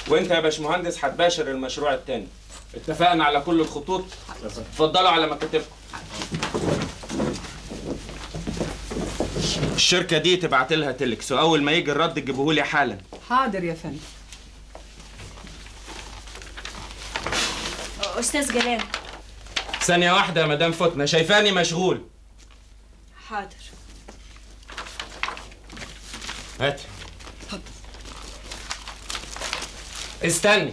وانت يا باشمهندس هتباشر المشروع التاني اتفقنا على كل الخطوط اتفضلوا على مكاتبكم الشركه دي تبعت لها تلكس واول ما يجي الرد تجيبوه لي حالا حاضر يا فندم استاذ جلال ثانيه واحده يا مدام فتنه شايفاني مشغول حاضر هات استني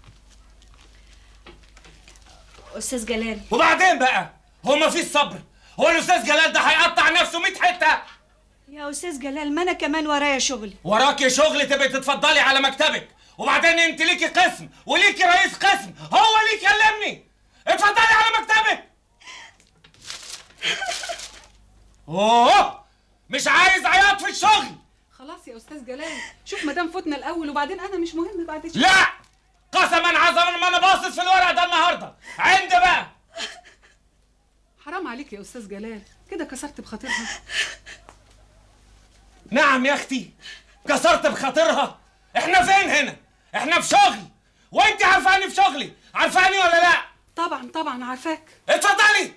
استاذ جلال وبعدين بقى هو ما فيش صبر هو الاستاذ جلال ده هيقطع نفسه 100 حته يا استاذ جلال ما انا كمان ورايا شغلي وراكي شغل تبقي تتفضلي على مكتبك وبعدين انت ليكي قسم وليكي رئيس قسم هو اللي يكلمني اتفضلي على مكتبك اوه مش عايز عياط في الشغل خلاص يا استاذ جلال شوف مدام فتنة الاول وبعدين انا مش مهم بعد شوية. لا قسما عظما ما انا باصص في الورق ده النهارده عند بقى حرام عليك يا استاذ جلال كده كسرت بخاطرها نعم يا اختي كسرت بخاطرها احنا فين هنا احنا في شغل وانت عارفاني في شغلي عارفاني ولا لا طبعا طبعا عارفاك اتفضلي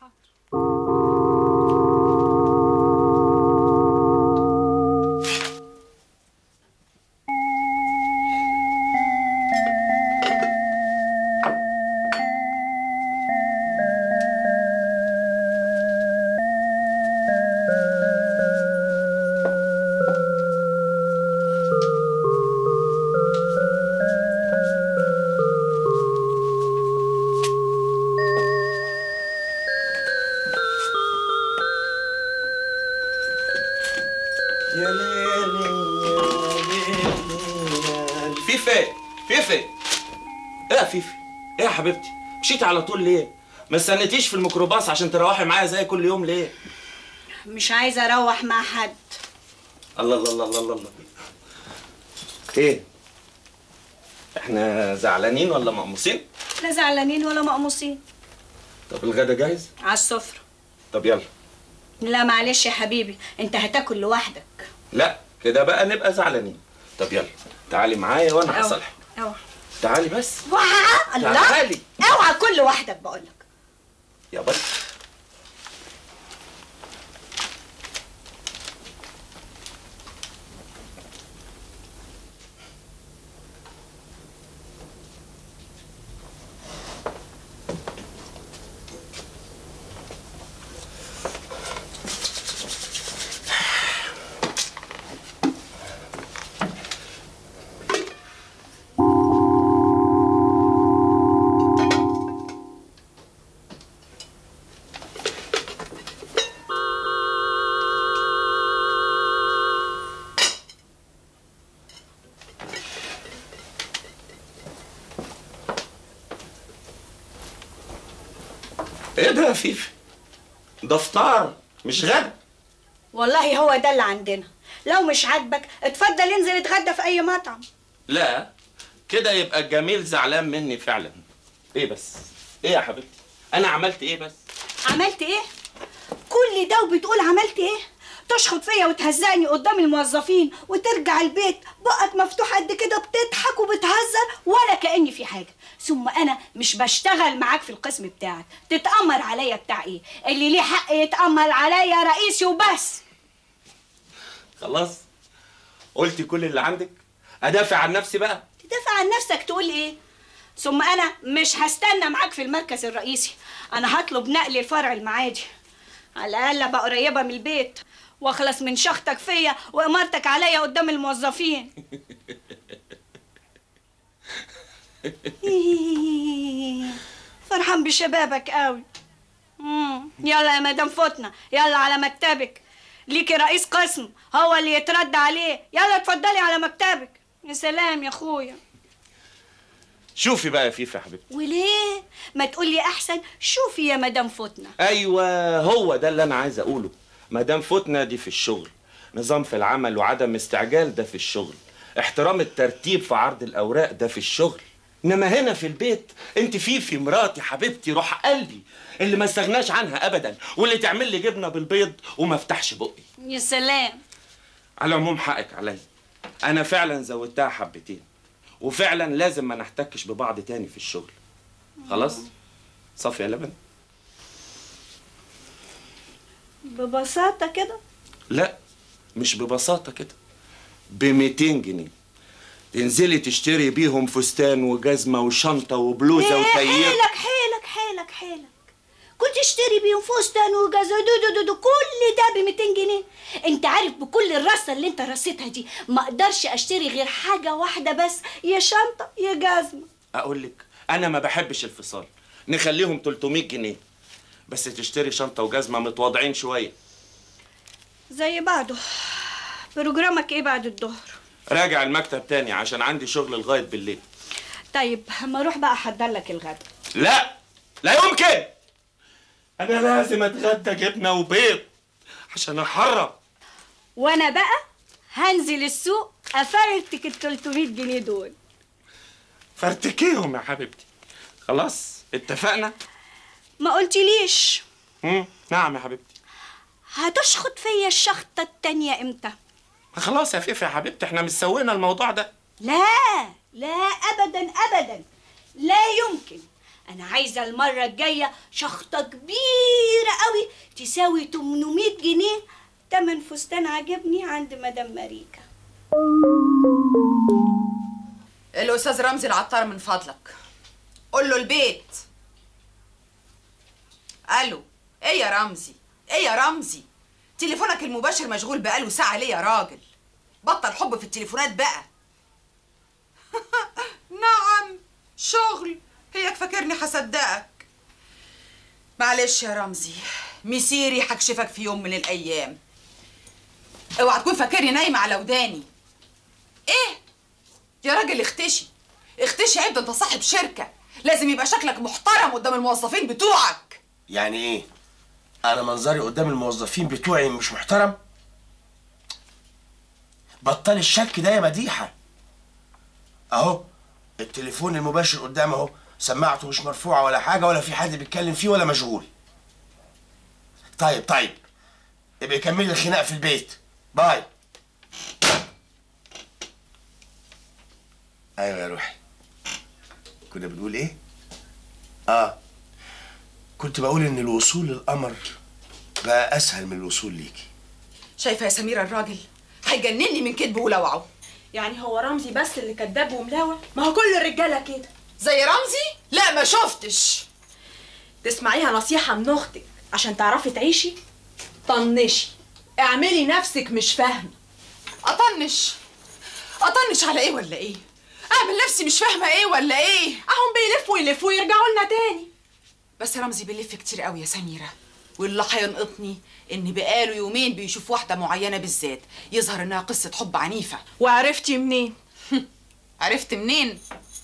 يا ليلي يا ليلي فيفي فيفي ايه يا فيفي ايه يا حبيبتي مشيتي على طول ليه ما استنيتيش في الميكروباص عشان تروحي معايا زي كل يوم ليه مش عايزه اروح مع حد الله الله الله الله الله الله. ايه احنا زعلانين ولا مقموصين لا زعلانين ولا مقموصين طب الغدا جاهز على السفره طب يلا لا معلش يا حبيبي انت هتاكل لوحدك لا كده بقى نبقى زعلانين طب يلا تعالي معايا وانا أوعى. هصالحك اوعى تعالي بس اوعى الله تعالي اوعى كل لوحدك بقولك يا بطل ايه ده يا فيفي ده فطار مش غدا والله هو ده اللي عندنا لو مش عاجبك اتفضل انزل اتغدى في اي مطعم لا كده يبقى الجميل زعلان مني فعلا ايه بس ايه يا حبيبتي انا عملت ايه بس عملت ايه كل ده وبتقول عملت ايه تشخط فيا وتهزقني قدام الموظفين وترجع البيت بقك مفتوح قد كده بتضحك وبتهزر ولا كاني في حاجه ثم انا مش بشتغل معاك في القسم بتاعك تتامر عليا بتاع ايه اللي ليه حق يتامر عليا رئيسي وبس خلاص قلتي كل اللي عندك ادافع عن نفسي بقى تدافع عن نفسك تقول ايه ثم انا مش هستنى معاك في المركز الرئيسي انا هطلب نقل الفرع المعادي على الاقل ابقى قريبه من البيت واخلص من شخطك فيا وامارتك عليا قدام الموظفين فرحان بشبابك قوي مم. يلا يا مدام فتنة يلا على مكتبك ليكي رئيس قسم هو اللي يترد عليه يلا اتفضلي على مكتبك يا سلام يا اخويا شوفي بقى يا فيفي يا حبيبتي وليه ما تقولي احسن شوفي يا مدام فتنة ايوه هو ده اللي انا عايز اقوله مدام فتنه دي في الشغل نظام في العمل وعدم استعجال ده في الشغل احترام الترتيب في عرض الاوراق ده في الشغل انما هنا في البيت انت فيفي مراتي حبيبتي روح قلبي اللي ما استغناش عنها ابدا واللي تعمل لي جبنه بالبيض وما افتحش بقي يا سلام على العموم حقك عليا انا فعلا زودتها حبتين وفعلا لازم ما نحتكش ببعض تاني في الشغل خلاص صافي يا لبن ببساطة كده لا مش ببساطة كده ب 200 جنيه تنزلي تشتري بيهم فستان وجزمة وشنطة وبلوزة ايه وتيار حيلك حيلك حيلك حيلك كنت اشتري بيهم فستان وجزء دو دو دو, دو كل ده ب 200 جنيه انت عارف بكل الرصه اللي انت رصيتها دي ما اقدرش اشتري غير حاجه واحده بس يا شنطه يا جزمه اقول لك انا ما بحبش الفصال نخليهم 300 جنيه بس تشتري شنطة وجزمة متواضعين شوية زي بعضه بروجرامك ايه بعد الظهر راجع المكتب تاني عشان عندي شغل لغاية بالليل طيب ما اروح بقى احضر لك الغدا لا لا يمكن انا لازم اتغدى جبنة وبيض عشان احرم وانا بقى هنزل السوق افرتك ال 300 جنيه دول فرتكيهم يا حبيبتي خلاص اتفقنا ما قلتليش مم. نعم يا حبيبتي هتشخط فيا الشخطه التانية امتى خلاص يا فيفا يا حبيبتي احنا مش سوينا الموضوع ده لا لا ابدا ابدا لا يمكن انا عايزه المره الجايه شخطه كبيره قوي تساوي 800 جنيه تمن فستان عجبني عند مدام ماريكا الاستاذ رمزي العطار من فضلك قول له البيت الو ايه يا رمزي ايه يا رمزي تليفونك المباشر مشغول بقاله ساعه ليه يا راجل بطل حب في التليفونات بقى نعم شغل هيك فاكرني هصدقك معلش يا رمزي مسيري هكشفك في يوم من الايام اوعى تكون فاكرني نايمه على وداني ايه يا راجل اختشي اختشي عيب ده انت صاحب شركه لازم يبقى شكلك محترم قدام الموظفين بتوعك يعني ايه انا منظري قدام الموظفين بتوعي مش محترم بطل الشك ده يا مديحه اهو التليفون المباشر قدام اهو سماعته مش مرفوعه ولا حاجه ولا في حد بيتكلم فيه ولا مشغول طيب طيب يبقى كمل الخناق في البيت باي ايوه يا روحي كنا بنقول ايه اه كنت بقول ان الوصول للقمر بقى اسهل من الوصول ليكي شايفه يا سميره الراجل هيجنني من كذبه ولوعه يعني هو رمزي بس اللي كذاب وملاوع ما هو كل الرجاله كده زي رمزي لا ما شفتش تسمعيها نصيحه من اختك عشان تعرفي تعيشي طنشي اعملي نفسك مش فاهمه اطنش اطنش على ايه ولا ايه اعمل نفسي مش فاهمه ايه ولا ايه اهم بيلفوا يلفوا ويرجعوا لنا تاني بس رمزي بيلف كتير قوي يا سميره واللي هينقطني ان بقاله يومين بيشوف واحده معينه بالذات يظهر انها قصه حب عنيفه وعرفتي منين عرفت منين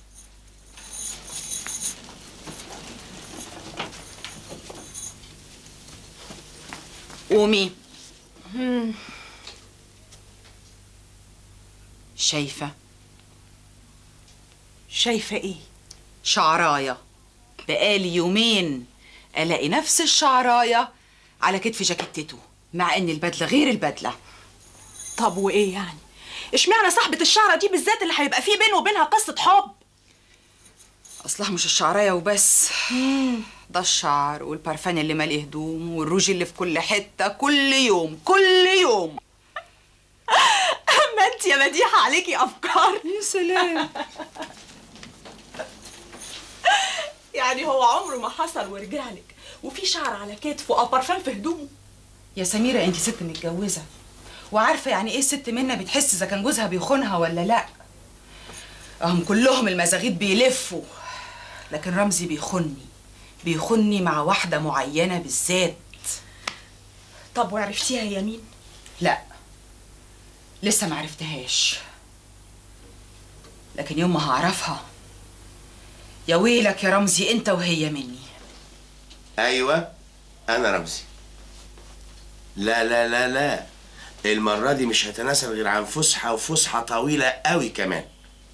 قومي شايفه شايفه ايه شعرايه بقالي يومين الاقي نفس الشعرايه على كتف جاكيتته مع ان البدله غير البدله طب وايه يعني اشمعنى صاحبه الشعره دي بالذات اللي هيبقى فيه بينه وبينها قصه حب اصلها مش الشعرايه وبس ده الشعر والبرفان اللي مالي هدوم والروج اللي في كل حته كل يوم كل يوم اما انت يا مديحه عليكي افكار يا سلام يعني هو عمره ما حصل ورجع لك وفي شعر على كتفه او برفان في هدومه يا سميرة انت ست متجوزة وعارفة يعني ايه الست منا بتحس اذا كان جوزها بيخونها ولا لا هم كلهم المزاغيد بيلفوا لكن رمزي بيخني بيخني مع واحدة معينة بالذات طب وعرفتيها هي مين لا لسه ما عرفتهاش لكن يوم ما هعرفها يا ويلك يا رمزي انت وهي مني ايوه انا رمزي لا لا لا لا المرة دي مش هتناسب غير عن فسحة وفسحة طويلة قوي كمان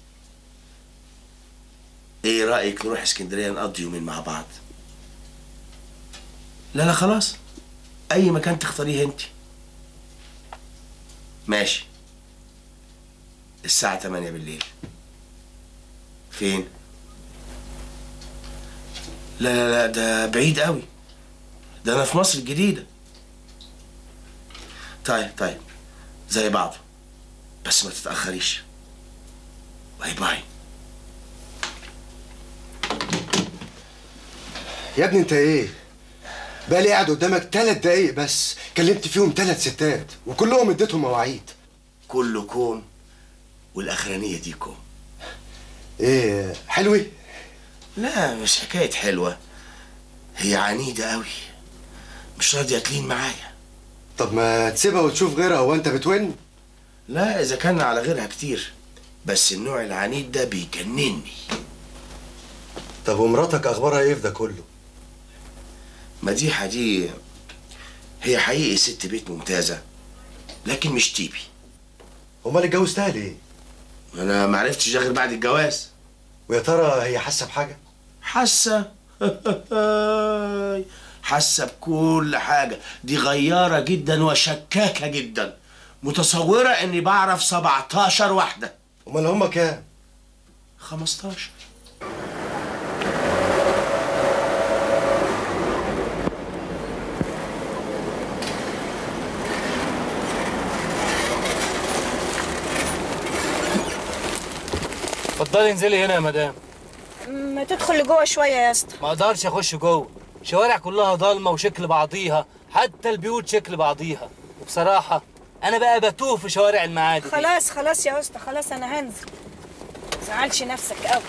ايه رأيك نروح اسكندرية نقضي يومين مع بعض لا لا خلاص اي مكان تختاريه انت ماشي الساعة 8 بالليل فين لا لا لا ده بعيد قوي ده انا في مصر الجديدة طيب طيب زي بعض بس ما تتأخريش باي باي يا ابني انت ايه بقالي قاعد قدامك ثلاث دقايق بس كلمت فيهم ثلاث ستات وكلهم اديتهم مواعيد كله كوم والاخرانية دي كوم ايه حلوة لا مش حكاية حلوة هي عنيدة قوي مش راضية تلين معايا طب ما تسيبها وتشوف غيرها هو انت بتون لا إذا كان على غيرها كتير بس النوع العنيد ده بيجنني طب ومراتك اخبارها ايه في ده كله مديحة دي هي حقيقي ست بيت ممتازة لكن مش تيبي امال اتجوزتها ليه أنا معرفتش غير بعد الجواز ويا ترى هي حاسه بحاجه حاسة حاسة بكل حاجة دي غيارة جدا وشكاكة جدا متصورة اني بعرف 17 واحدة امال هما كام 15 اتفضلي انزلي هنا يا مدام ما تدخل لجوه شويه يا اسطى ما اقدرش اخش جوه شوارع كلها ضلمه وشكل بعضيها حتى البيوت شكل بعضيها وبصراحه انا بقى بتوه في شوارع المعادي دي. خلاص خلاص يا اسطى خلاص انا هنزل زعلش نفسك قوي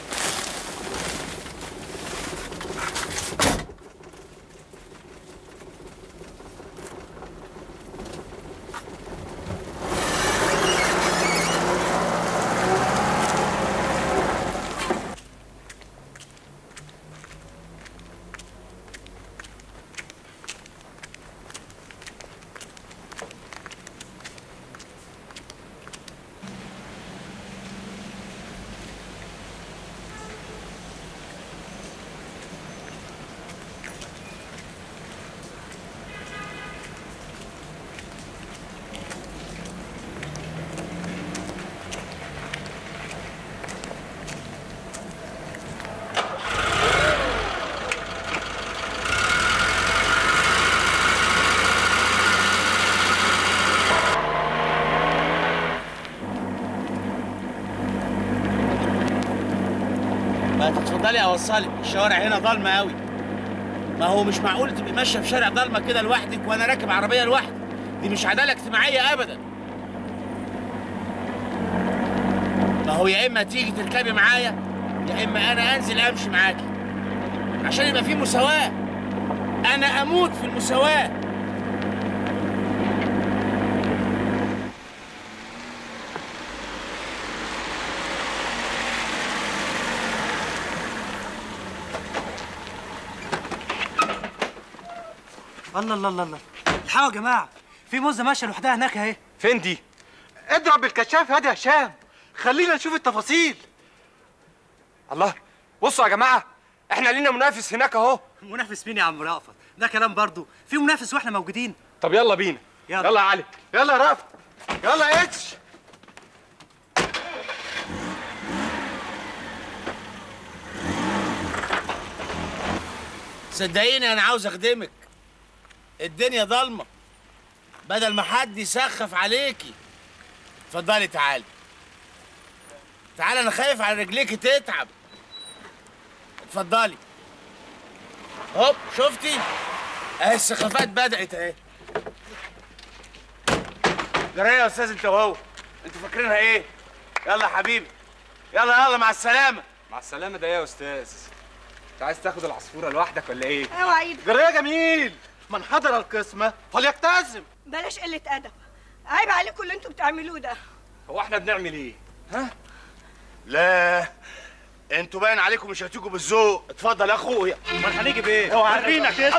ما تتفضلي اوصلك الشوارع هنا ضلمه قوي ما هو مش معقول تبقي ماشيه في شارع ضلمه كده لوحدك وانا راكب عربيه لوحدي دي مش عداله اجتماعيه ابدا ما هو يا اما تيجي تركبي معايا يا اما انا انزل امشي معاكي عشان يبقى في مساواه انا اموت في المساواه الله الله الله الله الحقوا يا جماعه في موزه ماشيه لوحدها هناك اهي فين دي؟ اضرب بالكشاف هادي يا هشام خلينا نشوف التفاصيل الله بصوا يا جماعه احنا لينا منافس هناك اهو منافس مين يا عم رأفت ده كلام برضو في منافس واحنا موجودين طب يلا بينا يلا. يلا يا علي يلا يا رافت يلا يا اتش صدقيني انا عاوز اخدمك الدنيا ضلمه بدل ما حد يسخف عليكي اتفضلي تعالي تعالي انا خايف على رجليكي تتعب اتفضلي هوب شفتي اهي السخافات بدات اهي جرى يا استاذ انت وهو انتوا فاكرينها ايه يلا يا حبيبي يلا يلا مع السلامه مع السلامه ده يا استاذ انت عايز تاخد العصفوره لوحدك ولا ايه اوعى ايدك جرى يا جميل من حضر القسمه فليلتزم بلاش قله ادب عيب عليكم اللي انتوا بتعملوه ده هو احنا بنعمل ايه لا انتوا باين عليكم مش هتيجوا بالذوق اتفضل يا اخويا امال هنيجي بايه هو عارفينك كده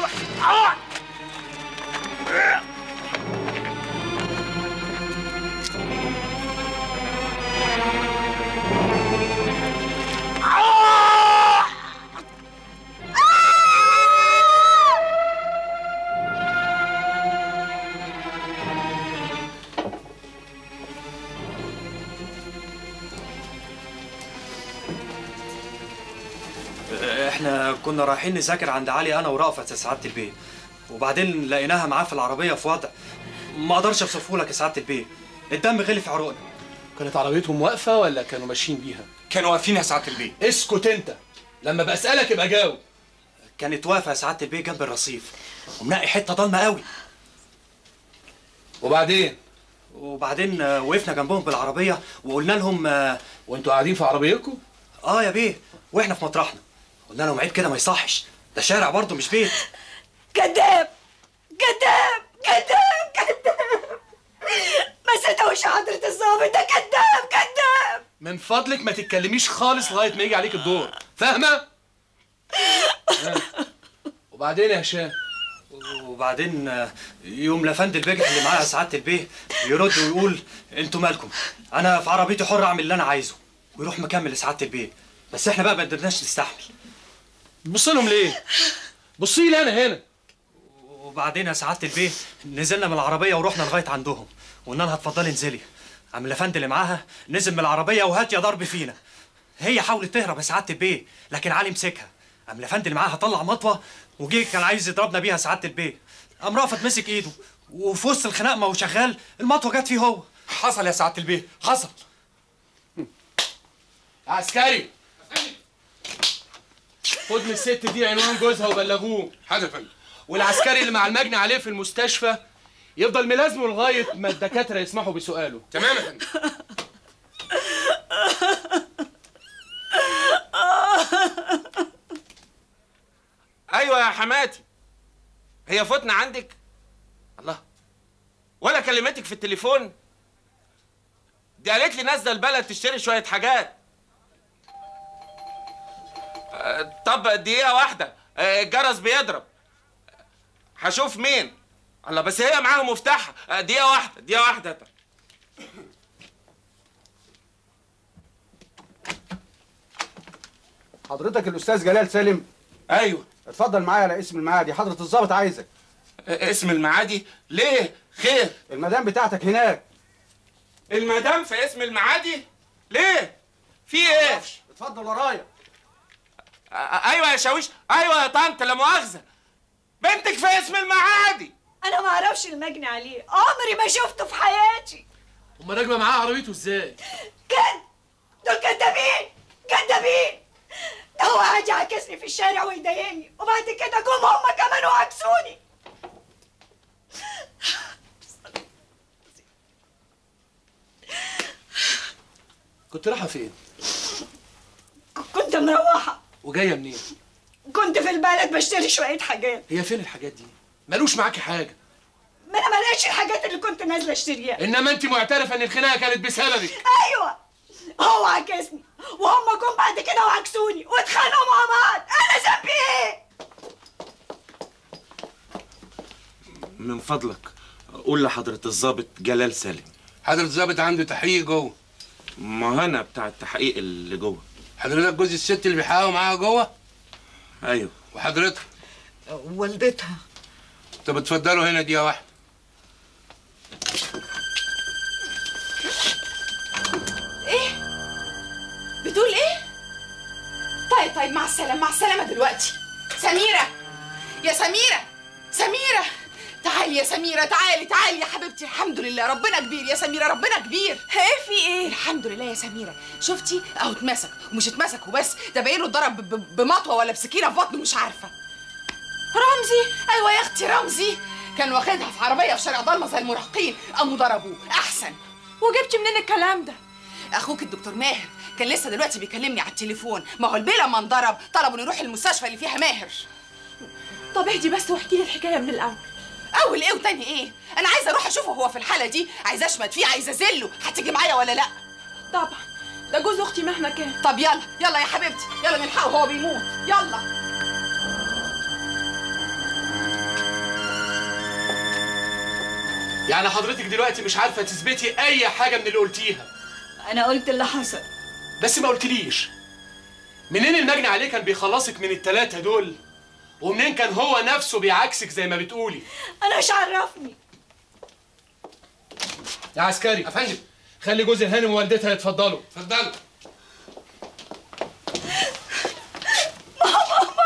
احنا كنا رايحين نذاكر عند علي انا ورأفت يا سعاده البيه وبعدين لقيناها معاه في العربيه في وضع ما اقدرش اوصفه لك يا سعاده البيه الدم غلي في عروقنا كانت عربيتهم واقفه ولا كانوا ماشيين بيها كانوا واقفين يا سعاده البيه اسكت انت لما بسالك يبقى جاوب كانت واقفه يا سعاده البيه جنب الرصيف ومنقي حته ضلمه قوي وبعدين وبعدين آه، وقفنا جنبهم بالعربيه وقلنا لهم آه، وانتوا قاعدين في عربيتكم اه يا بيه واحنا في مطرحنا قلنا لهم عيب كده ما يصحش ده شارع برضه مش بيت كذاب كذاب كذاب كذاب ما صدقوش حضرة الظابط ده كذاب كذاب من فضلك ما تتكلميش خالص لغايه ما يجي عليك الدور فاهمه ها. وبعدين يا هشام وبعدين آه، يوم لفند البجح اللي معايا سعاده البيه يرد ويقول انتوا مالكم انا في عربيتي حر اعمل اللي انا عايزه ويروح مكمل لسعاده البيه بس احنا بقى ما قدرناش نستحمل بص لهم ليه بصي لي انا هنا وبعدين يا سعاده البيه نزلنا من العربيه ورحنا لغايه عندهم وقلنا لها اتفضلي انزلي عم لفند اللي معاها نزل من العربيه وهات يا ضرب فينا هي حاولت تهرب يا سعاده البيه لكن علي مسكها عم لفند اللي معاها طلع مطوه وجه كان عايز يضربنا بيها سعاده البيه قام رافض مسك ايده وفي وسط الخناق ما هو شغال المطوه جت فيه هو حصل يا سعاده البيه حصل عسكري خد من الست دي عنوان جوزها وبلغوه حاضر يا فندم والعسكري اللي مع المجني عليه في المستشفى يفضل ملازمه لغايه ما الدكاتره يسمحوا بسؤاله تمام يا فندم ايوه يا حماتي هي فتنة عندك الله ولا كلمتك في التليفون دي قالت لي نازله البلد تشتري شويه حاجات آه، طب دقيقه واحده آه، الجرس بيضرب هشوف مين الله بس هي معاها مفتاح آه، دقيقه واحده دقيقه واحده حضرتك الاستاذ جلال سالم ايوه اتفضل معايا على اسم المعادي حضره الضابط عايزك اسم المعادي ليه خير المدام بتاعتك هناك المدام في اسم المعادي ليه في ايه اتفضل ورايا آه، ايوه يا شاويش ايوه يا طنط لا مؤاخذه بنتك في اسم المعادي انا ما اعرفش المجني عليه عمري ما شفته في حياتي امال راكبه معاه عربيته ازاي كد دول كدابين كدابين ده هو قاعد يعاكسني في الشارع ويضايقني وبعد كده جم هما كمان وعكسوني كنت رايحه فين كنت مروحة وجايه منين كنت في البلد بشتري شوية حاجات هي فين الحاجات دي ملوش معاكي حاجه ما انا ملاقيش الحاجات اللي كنت نازلة اشتريها انما انت معترفه ان الخناقه كانت بسببك ايوه هو عكسني وهم جم بعد كده وعكسوني واتخانقوا مع بعض انا ذنبي ايه من فضلك قول لحضرة الضابط جلال سالم حضرة الضابط عنده تحقيق جوه ما انا بتاع التحقيق اللي جوه حضرتك جوز الست اللي بيحققوا معاها جوه ايوه وحضرتك والدتها طب اتفضلوا هنا دقيقه واحده ايه بتقول ايه طيب طيب مع السلامه مع السلامه دلوقتي سميره يا سميره سميره تعالي يا سميره تعالي تعالي يا حبيبتي الحمد لله ربنا كبير يا سميره ربنا كبير ايه في ايه الحمد لله يا سميره شفتي اهو اتمسك ومش اتمسك وبس ده باين له اتضرب ب- ب- بمطوه ولا بسكينه في بطنه مش عارفه رمزي ايوه يا اختي رمزي كان واخدها في عربيه في شارع ضلمه زي المراهقين قاموا ضربوه احسن وجبتي منين الكلام ده اخوك الدكتور ماهر كان لسه دلوقتي بيكلمني على التليفون ما هو البيه لما انضرب طلبوا نروح المستشفى اللي فيها ماهر طب اهدي بس واحكي لي الحكايه من الاول اول ايه وتاني ايه انا عايزه اروح اشوفه هو في الحاله دي عايزه اشمت فيه عايزه ازله هتيجي معايا ولا لا طبعا ده جوز اختي مهما كان طب يلا يلا يا حبيبتي يلا نلحقه هو بيموت يلا يعني حضرتك دلوقتي مش عارفه تثبتي اي حاجه من اللي قلتيها انا قلت اللي حصل بس ما قلتليش منين المجني عليه كان بيخلصك من التلاتة دول ومنين كان هو نفسه بيعكسك زي ما بتقولي انا مش عرفني يا عسكري يا فندم خلي جوز الهانم ووالدتها يتفضلوا اتفضلوا ماما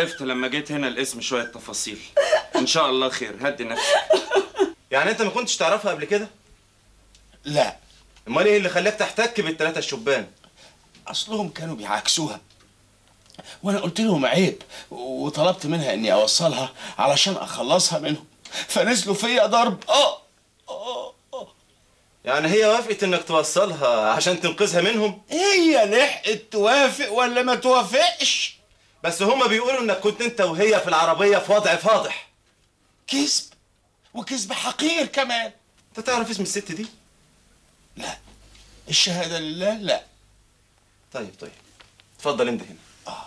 عرفت لما جيت هنا الاسم شويه تفاصيل ان شاء الله خير هدي نفسك يعني انت ما كنتش تعرفها قبل كده لا امال ايه اللي خلاك تحتك بالثلاثه الشبان اصلهم كانوا بيعكسوها وانا قلت لهم عيب وطلبت منها اني اوصلها علشان اخلصها منهم فنزلوا فيا ضرب اه يعني هي وافقت انك توصلها عشان تنقذها منهم هي لحقت توافق ولا ما توافقش بس هما بيقولوا انك كنت انت وهي في العربيه في وضع فاضح كذب وكذب حقير كمان انت تعرف اسم الست دي لا الشهاده لله لا طيب طيب اتفضل انت هنا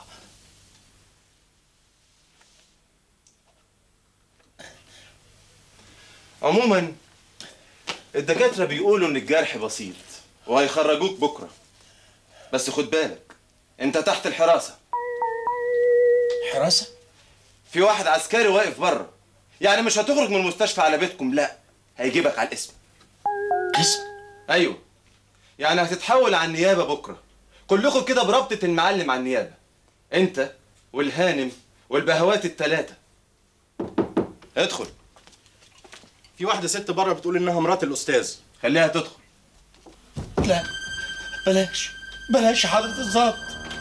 عموما الدكاترة بيقولوا إن الجرح بسيط وهيخرجوك بكرة بس خد بالك أنت تحت الحراسة حراسة؟ في واحد عسكري واقف بره يعني مش هتخرج من المستشفى على بيتكم لا هيجيبك على الاسم اسم؟ أيوه يعني هتتحول على النيابة بكرة كلكم كده بربطة المعلم على النيابة أنت والهانم والبهوات التلاتة ادخل في واحدة ست بره بتقول إنها مرات الأستاذ خليها تدخل لا بلاش بلاش يا حضرة الظابط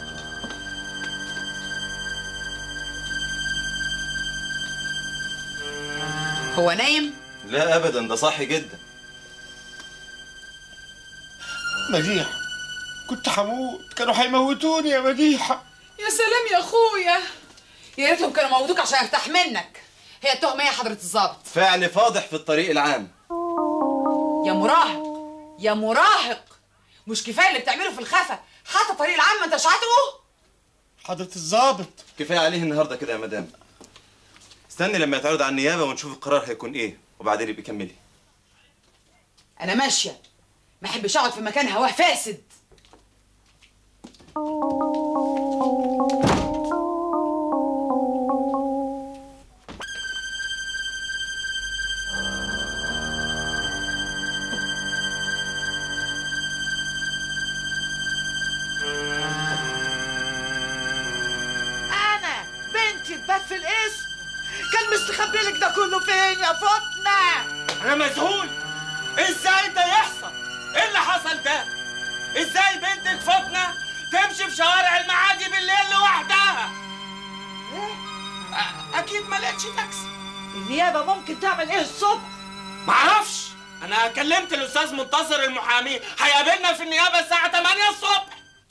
هو نايم لا أبدا ده صاحي جدا مديحة كنت هموت كانوا هيموتوني يا مديحة يا سلام يا اخويا يا ريتهم كانوا موتوك عشان ارتاح منك هي التهمه يا حضره الظابط فعل فاضح في الطريق العام يا مراهق يا مراهق مش كفايه اللي بتعمله في الخفا حتى الطريق العام ما انتش عاتقه حضرة الظابط كفاية عليه النهاردة كده يا مدام استني لما يتعرض على النيابة ونشوف القرار هيكون ايه وبعدين يبقى كملي انا ماشيه ما احبش اقعد في مكان هواه فاسد انا بنتي تبات في الاسم كان مستخبي لك ده كله فين يا فاطمه انا مذهول ازاي ده يحصل ايه اللي حصل ده ازاي بنتك فاطمه تمشي في شوارع المعادي بالليل لوحدها أ- اكيد ما لقيتش تاكسي النيابه ممكن تعمل ايه الصبح معرفش انا كلمت الاستاذ منتصر المحامي هيقابلنا في النيابه الساعه 8 الصبح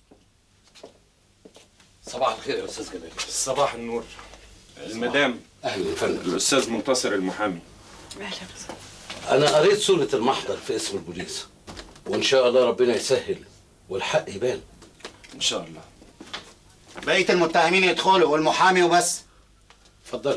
صباح الخير يا استاذ جمال صباح النور المدام اهلا يا فندم الاستاذ منتصر المحامي انا قريت صوره المحضر في اسم البوليس وان شاء الله ربنا يسهل والحق يبان ان شاء الله بقية المتهمين يدخلوا والمحامي وبس اتفضلوا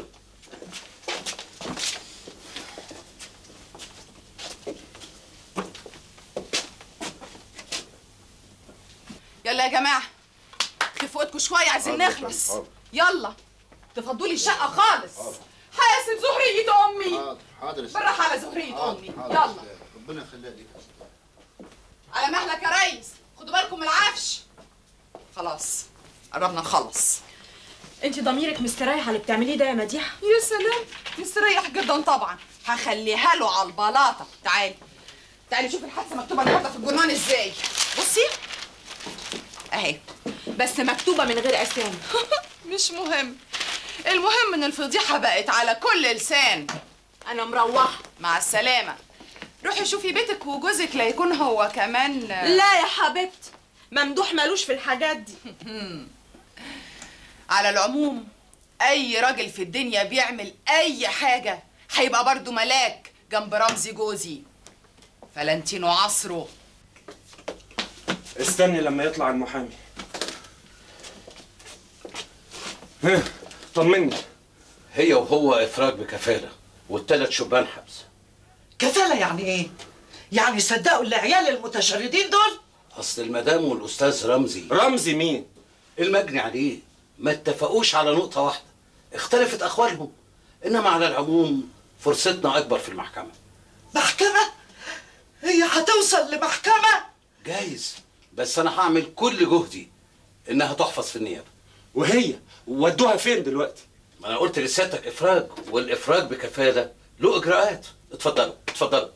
يلا يا جماعه خفوا ايدكم شويه عايزين حاضر، نخلص حاضر. يلا تفضوا لي الشقه خالص حاسب زهرية امي حاضر بالراحه على زهرية امي يلا ربنا يخليها ليك على مهلك يا ريس خدوا بالكم من العفش خلاص قربنا نخلص انت ضميرك مستريح على اللي بتعمليه ده يا مديحه يا سلام مستريح جدا طبعا هخليها له على البلاطه تعالي تعالي شوفي الحادثه مكتوبه النهارده في الجرنان ازاي بصي اهي بس مكتوبه من غير اسامي مش مهم المهم ان الفضيحه بقت على كل لسان انا مروحه مع السلامه روحي شوفي بيتك وجوزك لا يكون هو كمان لا يا حبيبتي ممدوح مالوش في الحاجات دي على العموم اي راجل في الدنيا بيعمل اي حاجه هيبقى برضه ملاك جنب رمزي جوزي فلانتينو عصره استني لما يطلع المحامي ها، طمني هي وهو افراج بكفاله والثلاث شبان حبس كفالة يعني ايه؟ يعني صدقوا العيال المتشردين دول؟ اصل المدام والاستاذ رمزي رمزي مين المجني عليه ما اتفقوش على نقطه واحده اختلفت اقوالهم انما على العموم فرصتنا اكبر في المحكمه محكمة؟ هي هتوصل لمحكمة؟ جايز بس انا هعمل كل جهدي انها تحفظ في النيابه وهي ودوها فين دلوقتي ما انا قلت لسيادتك افراج والافراج بكفاله له اجراءات اتفضلوا اتفضلوا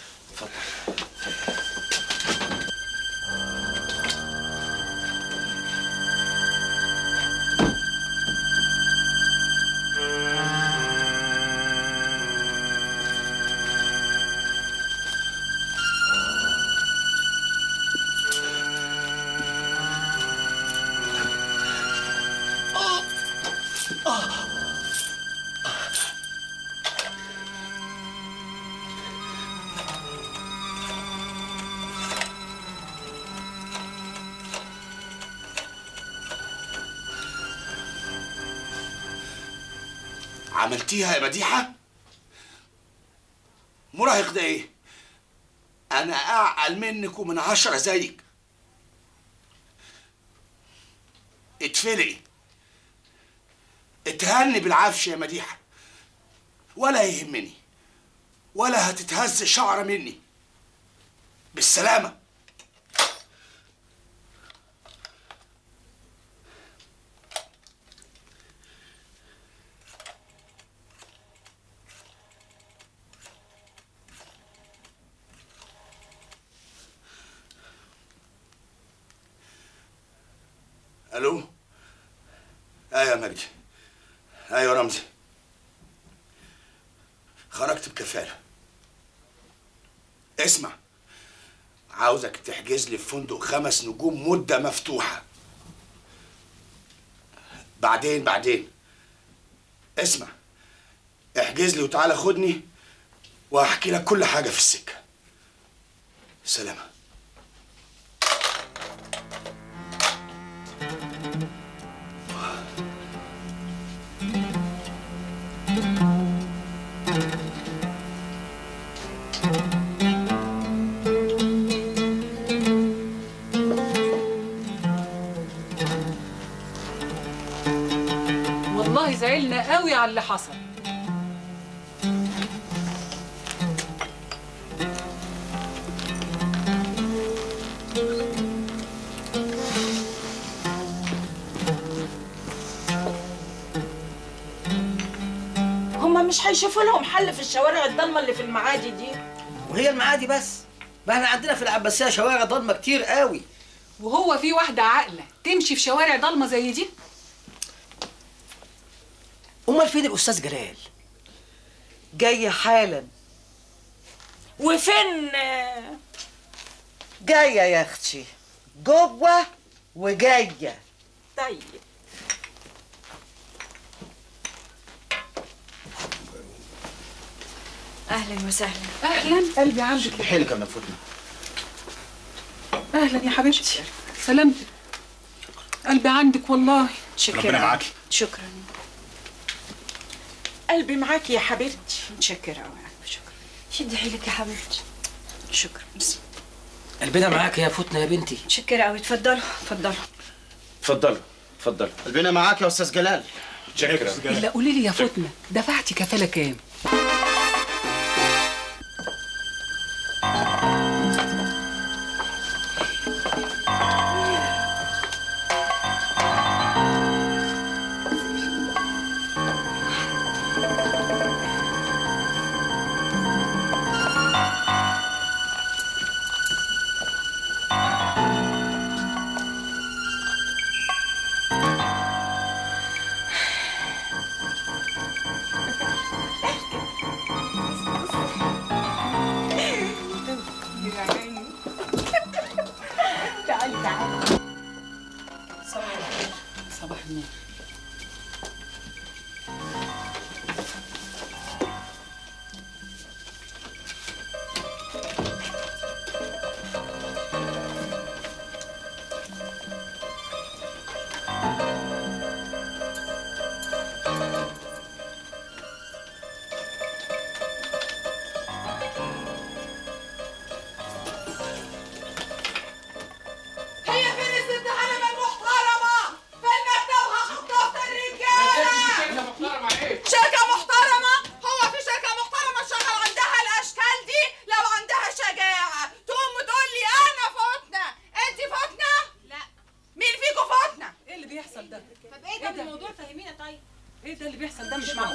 عملتيها يا مديحة؟ مراهق ده ايه؟ أنا أعقل منك ومن عشرة زيك اتفلقي اتهني بالعفش يا مديحة ولا يهمني ولا هتتهز شعرة مني بالسلامة الو ايوه يا مجدي ايوه رمزي خرجت بكفاله اسمع عاوزك تحجز لي في فندق خمس نجوم مده مفتوحه بعدين بعدين اسمع احجز لي وتعالى خدني وهحكي لك كل حاجه في السكه سلامه والله زعلنا قوي على اللي حصل هما مش هيشوفوا لهم حل في الشوارع الضلمه اللي في المعادي دي وهي المعادي بس ما احنا عندنا في العباسيه شوارع ضلمه كتير قوي وهو في واحدة عاقلة تمشي في شوارع ضلمة زي دي امال فين الاستاذ جلال جايه حالا وفين جايه يا اختي جوه وجايه طيب اهلا وسهلا اهلا قلبي عندك حيلك يا منفوتنا اهلا يا حبيبتي سلامتك قلبي عندك والله شكرا ربنا معاكي. شكرا قلبي معاكي يا حبيبتي متشكرة أوي شكرا شدي حيلك يا حبيبتي شكرا قلبنا معاك يا فتنة يا بنتي متشكرة أوي اتفضلوا اتفضلوا اتفضلوا اتفضلوا قلبنا معاك يا استاذ جلال شكرا الا قولي لي يا فتنة دفعتي كفالة كام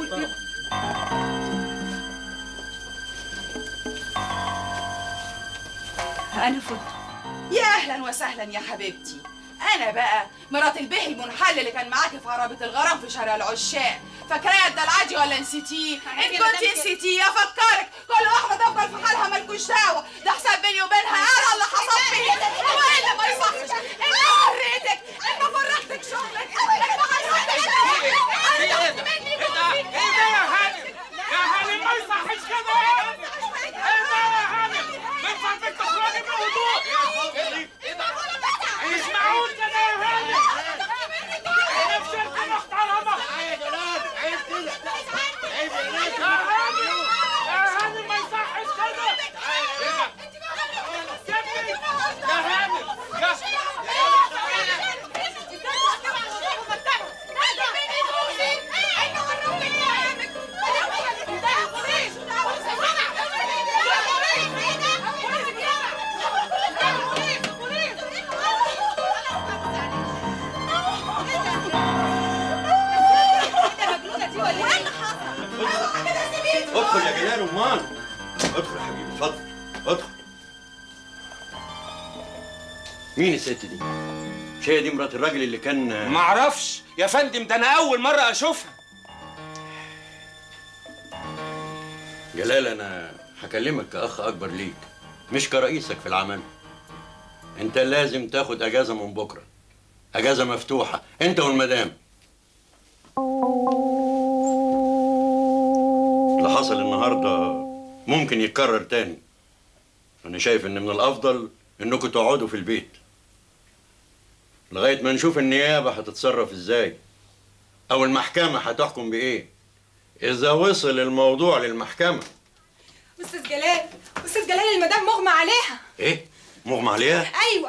انا فوت يا اهلا وسهلا يا حبيبتي انا بقى مرات البيه المنحل اللي كان معاكي في عربة الغرام في شارع العشاق فاكراه ده العادي ولا نسيتيه ان كنت نسيتيه افكرك كل واحده تفضل في حالها مالكوش دعوه ده حساب بيني وبينها انا اللي حصل فيه هو ايه اللي ما يصحش انت وريتك انت فرغتك شغلك انت حرمتك مني ايه ده يا هانم يا هانم ما يصحش كده ايه ده يا هانم من فضلك تخرجي بهدوء مش معقول كده يا هانم انا في شركه محترمه عيب يا ولاد عيب كده عيب يا ولاد يا هانم يا هانم ما يصحش كده سيبني يا هانم يا ادخل يا جلال امال ادخل يا حبيبي اتفضل ادخل مين الست دي؟ مش هي دي مرات الراجل اللي كان معرفش يا فندم ده انا اول مره اشوفها جلال انا هكلمك كاخ اكبر ليك مش كرئيسك في العمل انت لازم تاخد اجازه من بكره اجازه مفتوحه انت والمدام اللي حصل النهارده ممكن يتكرر تاني انا شايف ان من الافضل انكم تقعدوا في البيت لغايه ما نشوف النيابه هتتصرف ازاي او المحكمه هتحكم بايه اذا وصل الموضوع للمحكمه استاذ جلال استاذ جلال المدام مغمى عليها ايه مغمى عليها ايوه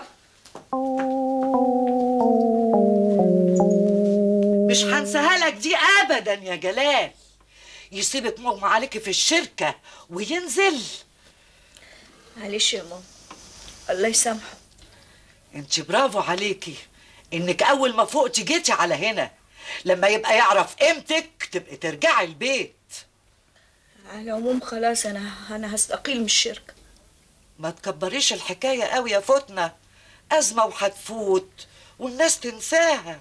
مش هنساها لك دي ابدا يا جلال يسيبك مغمى عليكي في الشركه وينزل معلش يا ماما الله يسامحه انت برافو عليكي انك اول ما فوقتي جيتي على هنا لما يبقى يعرف قيمتك تبقي ترجعي البيت على العموم خلاص انا انا هستقيل من الشركه ما تكبريش الحكايه قوي يا فتنه ازمه وهتفوت والناس تنساها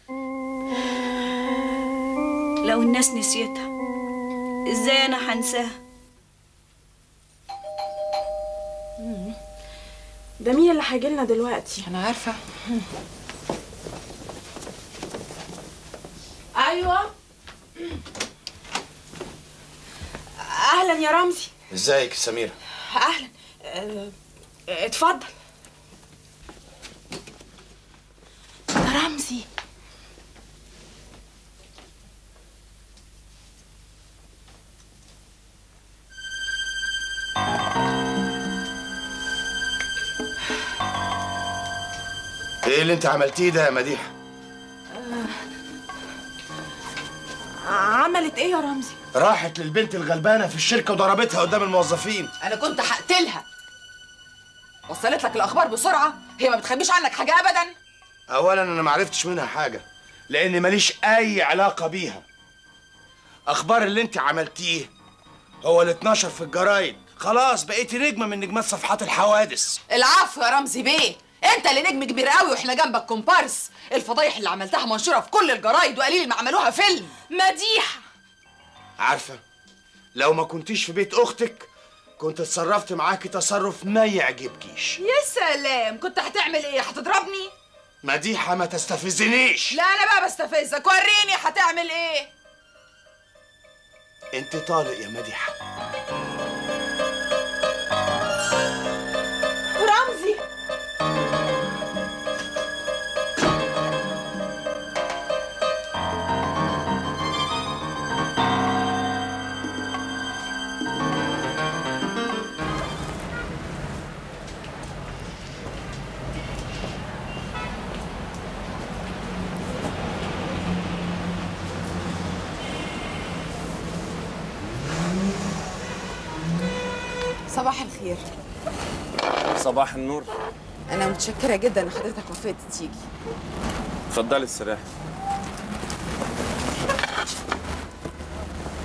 لو الناس نسيتها ازاي انا هنساها ده مين اللي هيجي لنا دلوقتي انا عارفه ايوه اهلا يا رمزي ازيك يا سميرة اهلا آه، اتفضل يا رمزي ايه اللي انت عملتيه ده يا مديحة عملت ايه يا رمزي راحت للبنت الغلبانة في الشركة وضربتها قدام الموظفين انا كنت هقتلها وصلت لك الاخبار بسرعه هي ما بتخبيش عنك حاجه ابدا اولا انا ما عرفتش منها حاجة لان ماليش اي علاقة بيها اخبار اللي انت عملتيه هو اللي اتنشر في الجرايد خلاص بقيتي نجمة من نجمات صفحات الحوادث العفو يا رمزي بيه انت اللي نجم كبير قوي واحنا جنبك كومبارس الفضايح اللي عملتها منشوره في كل الجرايد وقليل ما عملوها فيلم مديحه عارفة لو ما كنتيش في بيت اختك كنت اتصرفت معاكي تصرف ما يعجبكيش يا سلام كنت هتعمل ايه هتضربني مديحة ما تستفزنيش لا انا بقى بستفزك وريني هتعمل ايه انت طالق يا مديحة رمزي صباح الخير صباح النور انا متشكره جدا ان حضرتك وافقت تيجي اتفضلي استريحي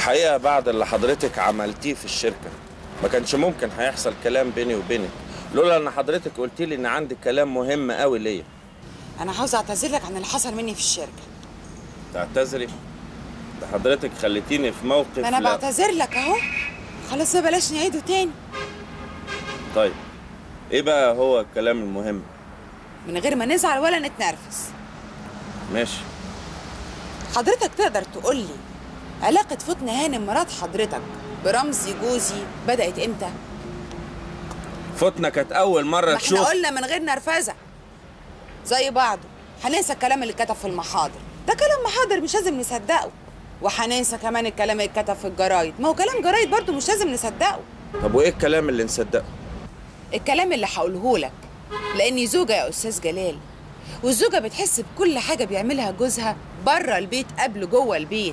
الحقيقة بعد اللي حضرتك عملتيه في الشركة ما كانش ممكن هيحصل كلام بيني وبينك لولا ان حضرتك قلت لي ان عندك كلام مهم قوي ليا انا عاوزه اعتذر لك عن اللي حصل مني في الشركه تعتذري ده حضرتك خليتيني في موقف ما انا لا- بعتذر لك اهو خلاص بقى بلاش نعيده تاني طيب ايه بقى هو الكلام المهم من غير ما نزعل ولا نتنرفز ماشي حضرتك تقدر تقول لي علاقة فتنة هانم مرات حضرتك برمزي جوزي بدأت امتى؟ فتنة كانت اول مرة ما احنا تشوف قلنا من غير نرفزة زي بعضه هننسى الكلام اللي اتكتب في المحاضر ده كلام محاضر مش لازم نصدقه وهننسى كمان الكلام اللي اتكتب في الجرايد ما هو كلام جرايد برضه مش لازم نصدقه طب وايه الكلام اللي نصدقه الكلام اللي هقوله لك لاني زوجة يا استاذ جلال والزوجة بتحس بكل حاجة بيعملها جوزها بره البيت قبل جوه البيت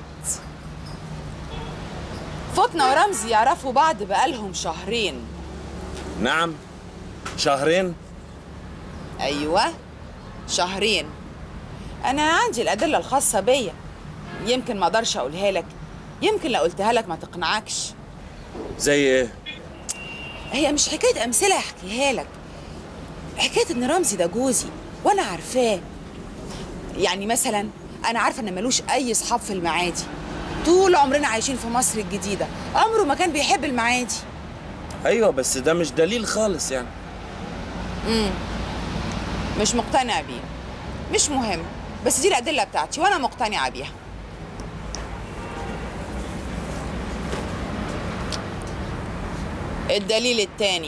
فاطمة ورمزي يعرفوا بعض بقالهم شهرين نعم شهرين ايوه شهرين انا عندي الادله الخاصه بيا يمكن ما اقدرش اقولها لك يمكن لو قلتها لك ما تقنعكش زي ايه هي مش حكايه امثله احكيها لك حكايه ان رمزي ده جوزي وانا عارفاه يعني مثلا انا عارفه ان ملوش اي اصحاب في المعادي طول عمرنا عايشين في مصر الجديده عمره ما كان بيحب المعادي ايوه بس ده مش دليل خالص يعني امم مش مقتنع بيه مش مهم بس دي الادله بتاعتي وانا مقتنعه بيها الدليل التاني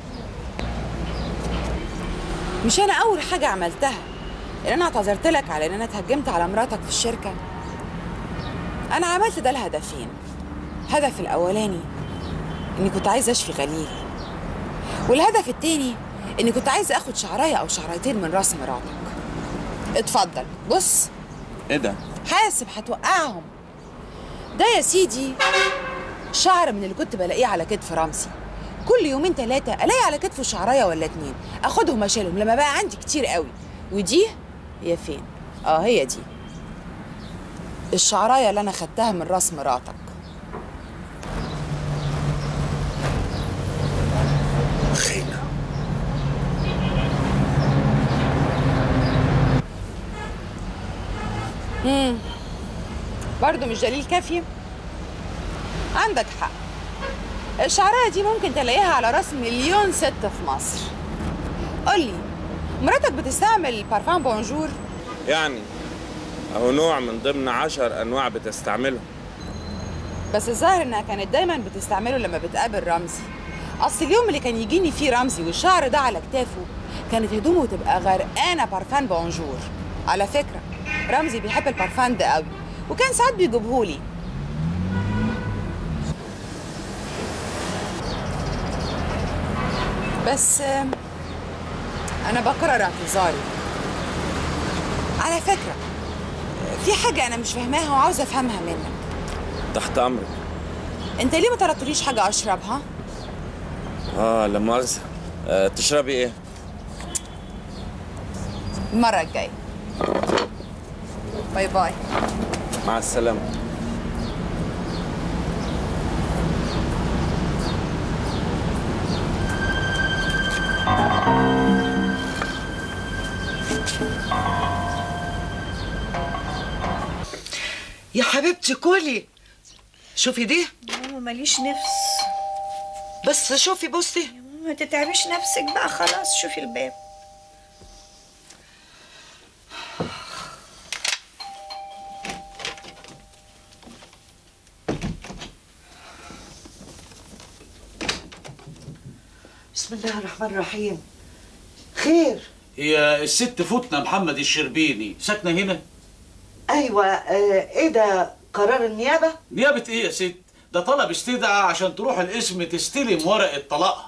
مش انا اول حاجه عملتها ان انا اعتذرت لك على ان انا اتهجمت على مراتك في الشركه انا عملت ده لهدفين الهدف الاولاني اني كنت عايزه اشفي غليل والهدف التاني اني كنت عايزه اخد شعرايه او شعرايتين من راس مراتك اتفضل بص ايه ده حاسب هتوقعهم ده يا سيدي شعر من اللي كنت بلاقيه على كتف رمزي كل يومين ثلاثة ألاقي على كتفه شعراية ولا اتنين أخدهم أشيلهم لما بقى عندي كتير قوي ودي هي فين؟ اه هي دي الشعراية اللي أنا خدتها من راس مراتك خينا امم برضه مش دليل كافي عندك حق الشعرايه دي ممكن تلاقيها على راس مليون ست في مصر قولي مراتك بتستعمل بارفان بونجور يعني اهو نوع من ضمن عشر انواع بتستعملهم بس الظاهر انها كانت دايما بتستعمله لما بتقابل رمزي اصل اليوم اللي كان يجيني فيه رمزي والشعر ده على كتافه كانت هدومه تبقى غرقانه بارفان بونجور على فكره رمزي بيحب البارفان ده قوي وكان ساعات بيجيبهولي بس آم، انا بكرر اعتذاري على فكره في حاجه انا مش فاهماها وعاوزه افهمها منك تحت امرك انت ليه ما طلبتليش حاجه اشربها اه لا مؤاخذة آه تشربي ايه المره الجايه باي باي مع السلامة يا حبيبتي كلي شوفي دي ماما ماليش نفس بس شوفي بصي ما تتعبيش نفسك بقى خلاص شوفي الباب بسم الله الرحمن الرحيم خير هي الست فتنة محمد الشربيني ساكنة هنا؟ ايوه آه ايه ده قرار النيابه نيابة ايه يا ست؟ ده طلب استدعاء عشان تروح القسم تستلم ورقة طلاقها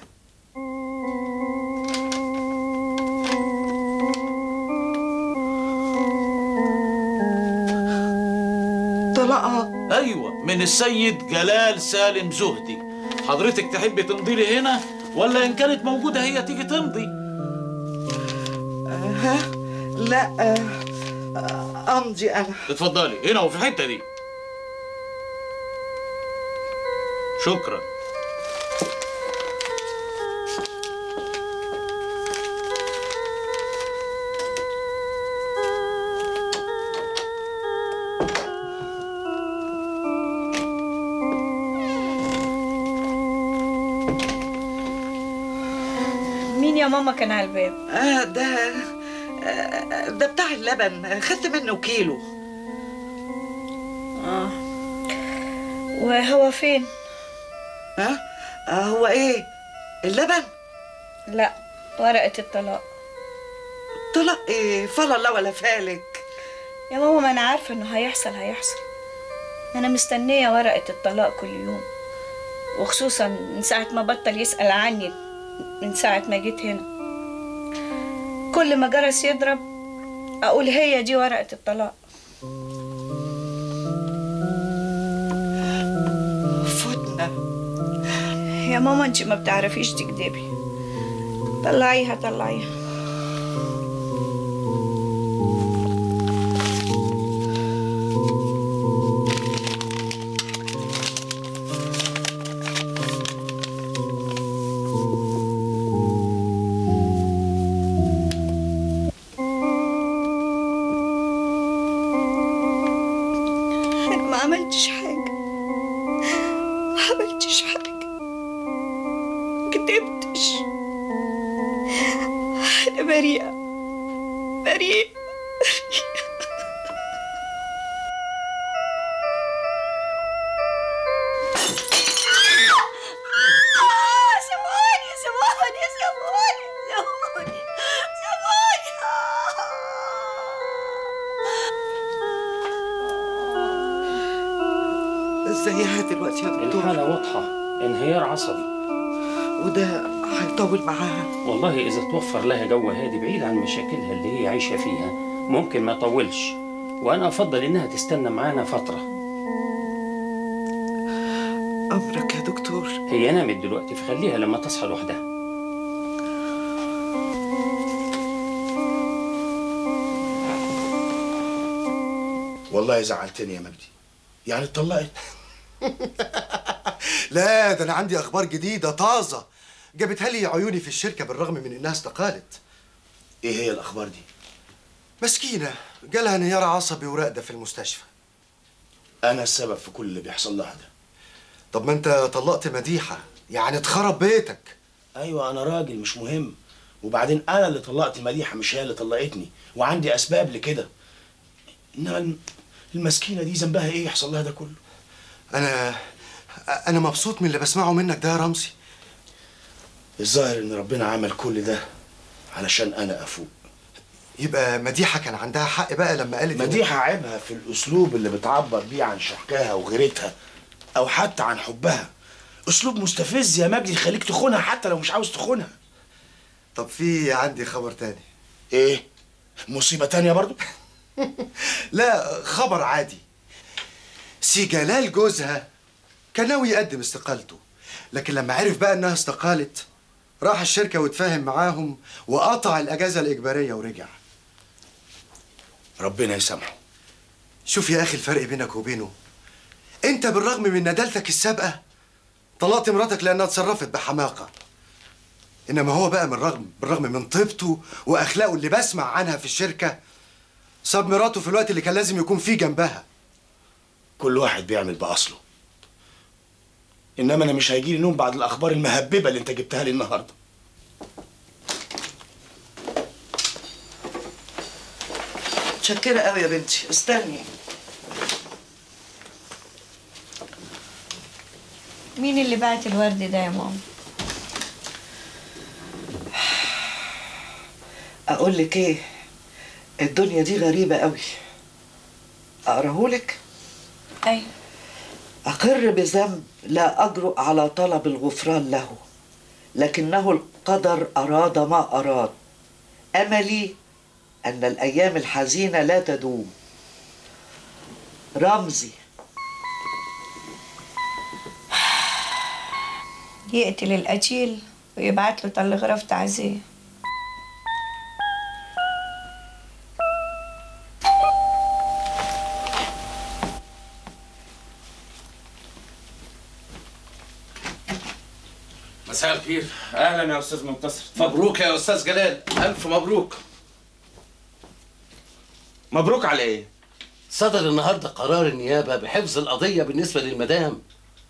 طلاقها ايوه من السيد جلال سالم زهدي حضرتك تحبي تمضي لي هنا ولا ان كانت موجودة هي تيجي تمضي ها لا آه آه، امضي انا اتفضلي هنا وفي الحتة دي شكرا مين يا ماما كان على الباب آه ده آه ده بتاع اللبن خدت منه كيلو اه وهو فين ها آه هو ايه اللبن لا ورقة الطلاق طلع ايه فلا الله ولا فالك يا ماما ما انا عارفة انه هيحصل هيحصل انا مستنية ورقة الطلاق كل يوم وخصوصا من ساعة ما بطل يسأل عني من ساعة ما جيت هنا كل ما جرس يضرب اقول هي دي ورقة الطلاق فتنة يا ماما انت ما بتعرفيش تكدبي طلعيها طلعيها انا ما عملتش حاجة ما عملتش حاجة كدبتش أنا بريئة بريئة سيبوني سيبوني سيبوني سيبوني ازيها دلوقتي يا دكتور الحالة واضحة انهيار عصبي وده هيطول معاها والله إذا توفر لها جو هادي بعيد عن مشاكلها اللي هي عايشة فيها ممكن ما يطولش وأنا أفضل إنها تستنى معانا فترة أمرك يا دكتور هي نامت دلوقتي فخليها لما تصحى لوحدها والله زعلتني يا مجدي يعني اتطلقت لا ده انا عندي اخبار جديده طازه جابتها لي عيوني في الشركه بالرغم من انها استقالت ايه هي الاخبار دي مسكينه جالها انهيار عصبي وراقده في المستشفى انا السبب في كل اللي بيحصل لها ده طب ما انت طلقت مديحه يعني اتخرب بيتك ايوه انا راجل مش مهم وبعدين انا اللي طلقت مديحه مش هي اللي طلقتني وعندي اسباب لكده انما الم- المسكينه دي ذنبها ايه يحصل لها ده كله انا انا مبسوط من اللي بسمعه منك ده يا رمزي الظاهر ان ربنا عمل كل ده علشان انا افوق يبقى مديحه كان عندها حق بقى لما قالت إن- مديحه عيبها في الاسلوب اللي بتعبر بيه عن شحكاها وغيرتها او حتى عن حبها اسلوب مستفز يا مجدي يخليك تخونها حتى لو مش عاوز تخونها طب في عندي خبر تاني ايه مصيبه تانية برضو لا خبر عادي سي جلال جوزها كان ناوي يقدم استقالته لكن لما عرف بقى انها استقالت راح الشركة واتفاهم معاهم وقطع الأجازة الإجبارية ورجع ربنا يسامحه شوف يا أخي الفرق بينك وبينه أنت بالرغم من ندالتك السابقة طلقت مراتك لأنها اتصرفت بحماقة إنما هو بقى من رغم بالرغم من طيبته وأخلاقه اللي بسمع عنها في الشركة ساب مراته في الوقت اللي كان لازم يكون فيه جنبها كل واحد بيعمل بأصله انما انا مش هيجيلي نوم بعد الاخبار المهببه اللي انت جبتها لي النهارده متشكرة قوي يا بنتي استني مين اللي بعت الورد ده يا ماما اقول لك ايه الدنيا دي غريبة قوي اقراهولك ايوه أقر بذنب لا أجرؤ على طلب الغفران له لكنه القدر أراد ما أراد أملي أن الأيام الحزينة لا تدوم رمزي يقتل القتيل ويبعت له تلغراف تعزيه مساء الخير اهلا يا استاذ منتصر مبروك يا استاذ جلال الف مبروك مبروك على ايه صدر النهارده قرار النيابه بحفظ القضيه بالنسبه للمدام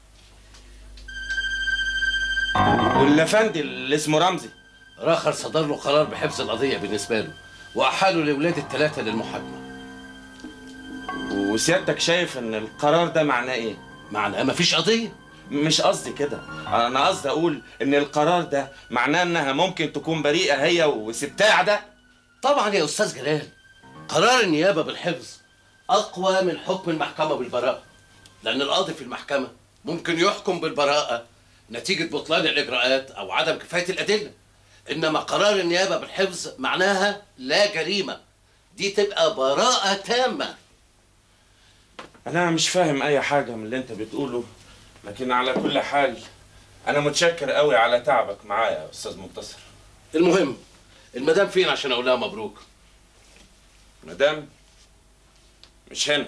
والافندي اللي اسمه رمزي راخر صدر له قرار بحفظ القضيه بالنسبه له واحاله لاولاد الثلاثه للمحاكمه وسيادتك شايف ان القرار ده معناه ايه معناه مفيش قضيه مش قصدي كده انا قصدي اقول ان القرار ده معناه انها ممكن تكون بريئه هي وسبتها ده طبعا يا استاذ جلال قرار النيابه بالحفظ اقوى من حكم المحكمه بالبراءه لان القاضي في المحكمه ممكن يحكم بالبراءه نتيجه بطلان الاجراءات او عدم كفايه الادله انما قرار النيابه بالحفظ معناها لا جريمه دي تبقى براءه تامه انا مش فاهم اي حاجه من اللي انت بتقوله لكن على كل حال انا متشكر قوي على تعبك معايا يا استاذ منتصر المهم المدام فين عشان اقول لها مبروك مدام مش هنا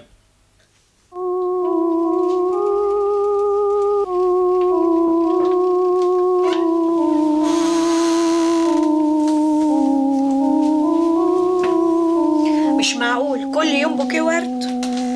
مش معقول كل يوم بوكيه ورد